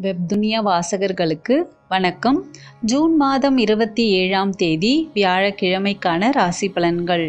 வெப்துனியா வாசகர்களுக்கு வணக்கம் ஜூன் மாதம் இருபத்தி ஏழாம் தேதி வியாழக்கிழமைக்கான ராசி பலன்கள்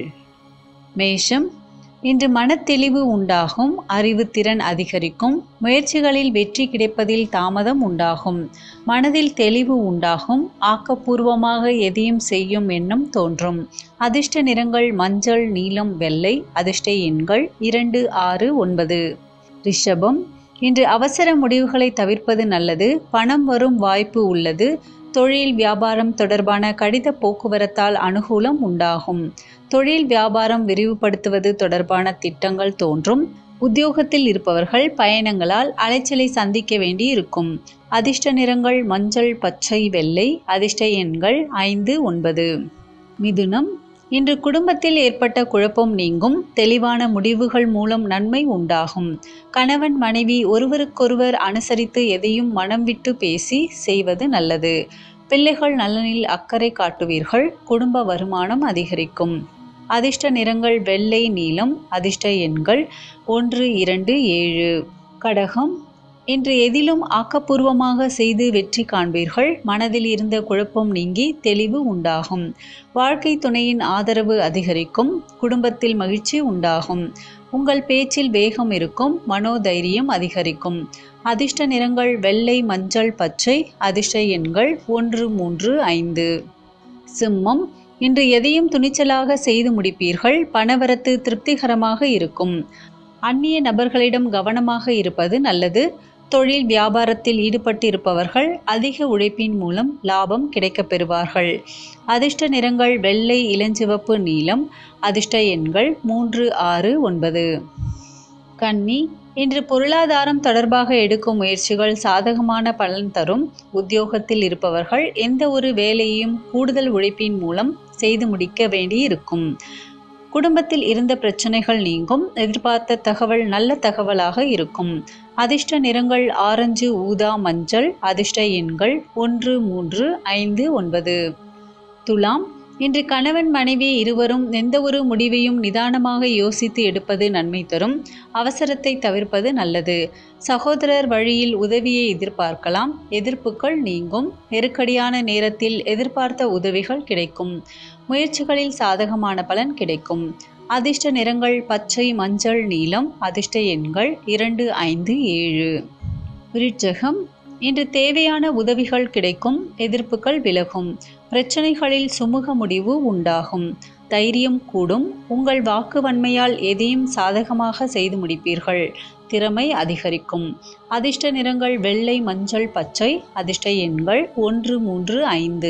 மேஷம் இன்று மனத்தெளிவு உண்டாகும் அறிவுத்திறன் அதிகரிக்கும் முயற்சிகளில் வெற்றி கிடைப்பதில் தாமதம் உண்டாகும் மனதில் தெளிவு உண்டாகும் ஆக்கப்பூர்வமாக எதையும் செய்யும் எண்ணம் தோன்றும் அதிர்ஷ்ட நிறங்கள் மஞ்சள் நீலம் வெள்ளை அதிர்ஷ்ட எண்கள் இரண்டு ஆறு ஒன்பது ரிஷபம் இன்று அவசர முடிவுகளை தவிர்ப்பது நல்லது பணம் வரும் வாய்ப்பு உள்ளது தொழில் வியாபாரம் தொடர்பான கடித போக்குவரத்தால் அனுகூலம் உண்டாகும் தொழில் வியாபாரம் விரிவுபடுத்துவது தொடர்பான திட்டங்கள் தோன்றும் உத்தியோகத்தில் இருப்பவர்கள் பயணங்களால் அலைச்சலை சந்திக்க வேண்டி இருக்கும் அதிர்ஷ்ட நிறங்கள் மஞ்சள் பச்சை வெள்ளை அதிர்ஷ்ட எண்கள் ஐந்து ஒன்பது மிதுனம் இன்று குடும்பத்தில் ஏற்பட்ட குழப்பம் நீங்கும் தெளிவான முடிவுகள் மூலம் நன்மை உண்டாகும் கணவன் மனைவி ஒருவருக்கொருவர் அனுசரித்து எதையும் மனம் விட்டு பேசி செய்வது நல்லது பிள்ளைகள் நலனில் அக்கறை காட்டுவீர்கள் குடும்ப வருமானம் அதிகரிக்கும் அதிர்ஷ்ட நிறங்கள் வெள்ளை நீலம் அதிர்ஷ்ட எண்கள் ஒன்று இரண்டு ஏழு கடகம் இன்று எதிலும் ஆக்கப்பூர்வமாக செய்து வெற்றி காண்பீர்கள் மனதில் இருந்த குழப்பம் நீங்கி தெளிவு உண்டாகும் வாழ்க்கை துணையின் ஆதரவு அதிகரிக்கும் குடும்பத்தில் மகிழ்ச்சி உண்டாகும் உங்கள் பேச்சில் வேகம் இருக்கும் மனோதைரியம் அதிகரிக்கும் அதிர்ஷ்ட நிறங்கள் வெள்ளை மஞ்சள் பச்சை அதிர்ஷ்ட எண்கள் ஒன்று மூன்று ஐந்து சிம்மம் இன்று எதையும் துணிச்சலாக செய்து முடிப்பீர்கள் பணவரத்து திருப்திகரமாக இருக்கும் அந்நிய நபர்களிடம் கவனமாக இருப்பது நல்லது தொழில் வியாபாரத்தில் ஈடுபட்டிருப்பவர்கள் அதிக உழைப்பின் மூலம் லாபம் கிடைக்கப் பெறுவார்கள் அதிர்ஷ்ட நிறங்கள் வெள்ளை இளஞ்சிவப்பு நீலம் அதிர்ஷ்ட எண்கள் மூன்று ஆறு ஒன்பது கன்னி இன்று பொருளாதாரம் தொடர்பாக எடுக்கும் முயற்சிகள் சாதகமான பலன் தரும் உத்தியோகத்தில் இருப்பவர்கள் எந்த ஒரு வேலையையும் கூடுதல் உழைப்பின் மூலம் செய்து முடிக்க வேண்டி இருக்கும் குடும்பத்தில் இருந்த பிரச்சனைகள் நீங்கும் எதிர்பார்த்த தகவல் நல்ல தகவலாக இருக்கும் அதிர்ஷ்ட நிறங்கள் ஆரஞ்சு ஊதா மஞ்சள் அதிர்ஷ்ட எண்கள் ஒன்று மூன்று ஐந்து ஒன்பது துலாம் இன்று கணவன் மனைவி இருவரும் எந்த ஒரு முடிவையும் நிதானமாக யோசித்து எடுப்பது நன்மை தரும் அவசரத்தை தவிர்ப்பது நல்லது சகோதரர் வழியில் உதவியை எதிர்பார்க்கலாம் எதிர்ப்புகள் நீங்கும் நெருக்கடியான நேரத்தில் எதிர்பார்த்த உதவிகள் கிடைக்கும் முயற்சிகளில் சாதகமான பலன் கிடைக்கும் அதிர்ஷ்ட நிறங்கள் பச்சை மஞ்சள் நீலம் அதிர்ஷ்ட எண்கள் இரண்டு ஐந்து ஏழு விருட்சகம் இன்று தேவையான உதவிகள் கிடைக்கும் எதிர்ப்புகள் விலகும் பிரச்சனைகளில் சுமூக முடிவு உண்டாகும் தைரியம் கூடும் உங்கள் வாக்கு வன்மையால் எதையும் சாதகமாக செய்து முடிப்பீர்கள் திறமை அதிகரிக்கும் அதிர்ஷ்ட நிறங்கள் வெள்ளை மஞ்சள் பச்சை அதிர்ஷ்ட எண்கள் ஒன்று மூன்று ஐந்து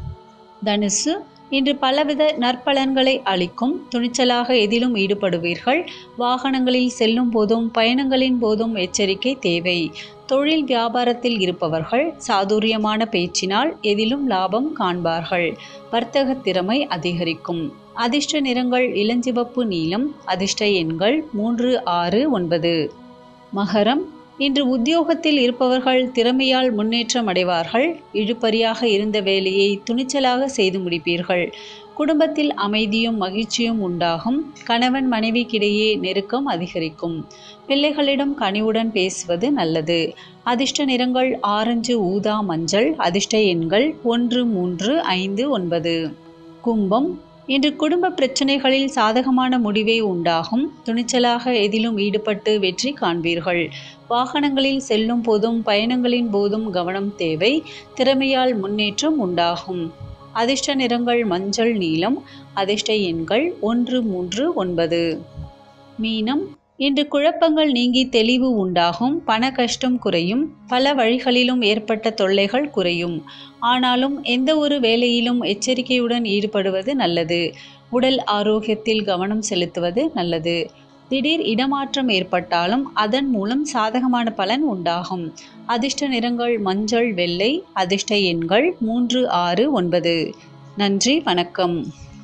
தனுசு இன்று பலவித நற்பலன்களை அளிக்கும் துணிச்சலாக எதிலும் ஈடுபடுவீர்கள் வாகனங்களில் செல்லும் போதும் பயணங்களின் போதும் எச்சரிக்கை தேவை தொழில் வியாபாரத்தில் இருப்பவர்கள் சாதுரியமான பேச்சினால் எதிலும் லாபம் காண்பார்கள் வர்த்தக திறமை அதிகரிக்கும் அதிர்ஷ்ட நிறங்கள் இளஞ்சிவப்பு நீலம் அதிர்ஷ்ட எண்கள் மூன்று ஆறு ஒன்பது மகரம் இன்று உத்தியோகத்தில் இருப்பவர்கள் திறமையால் முன்னேற்றம் அடைவார்கள் இழுபறியாக இருந்த வேலையை துணிச்சலாக செய்து முடிப்பீர்கள் குடும்பத்தில் அமைதியும் மகிழ்ச்சியும் உண்டாகும் கணவன் மனைவிக்கிடையே நெருக்கம் அதிகரிக்கும் பிள்ளைகளிடம் கனிவுடன் பேசுவது நல்லது அதிர்ஷ்ட நிறங்கள் ஆரஞ்சு ஊதா மஞ்சள் அதிர்ஷ்ட எண்கள் ஒன்று மூன்று ஐந்து ஒன்பது கும்பம் இன்று குடும்ப பிரச்சனைகளில் சாதகமான முடிவே உண்டாகும் துணிச்சலாக எதிலும் ஈடுபட்டு வெற்றி காண்பீர்கள் வாகனங்களில் செல்லும் போதும் பயணங்களின் போதும் கவனம் தேவை திறமையால் முன்னேற்றம் உண்டாகும் அதிர்ஷ்ட நிறங்கள் மஞ்சள் நீலம் அதிர்ஷ்ட எண்கள் ஒன்று மூன்று ஒன்பது மீனம் இன்று குழப்பங்கள் நீங்கி தெளிவு உண்டாகும் பண கஷ்டம் குறையும் பல வழிகளிலும் ஏற்பட்ட தொல்லைகள் குறையும் ஆனாலும் எந்த ஒரு வேலையிலும் எச்சரிக்கையுடன் ஈடுபடுவது நல்லது உடல் ஆரோக்கியத்தில் கவனம் செலுத்துவது நல்லது திடீர் இடமாற்றம் ஏற்பட்டாலும் அதன் மூலம் சாதகமான பலன் உண்டாகும் அதிர்ஷ்ட நிறங்கள் மஞ்சள் வெள்ளை அதிர்ஷ்ட எண்கள் மூன்று ஆறு ஒன்பது நன்றி வணக்கம்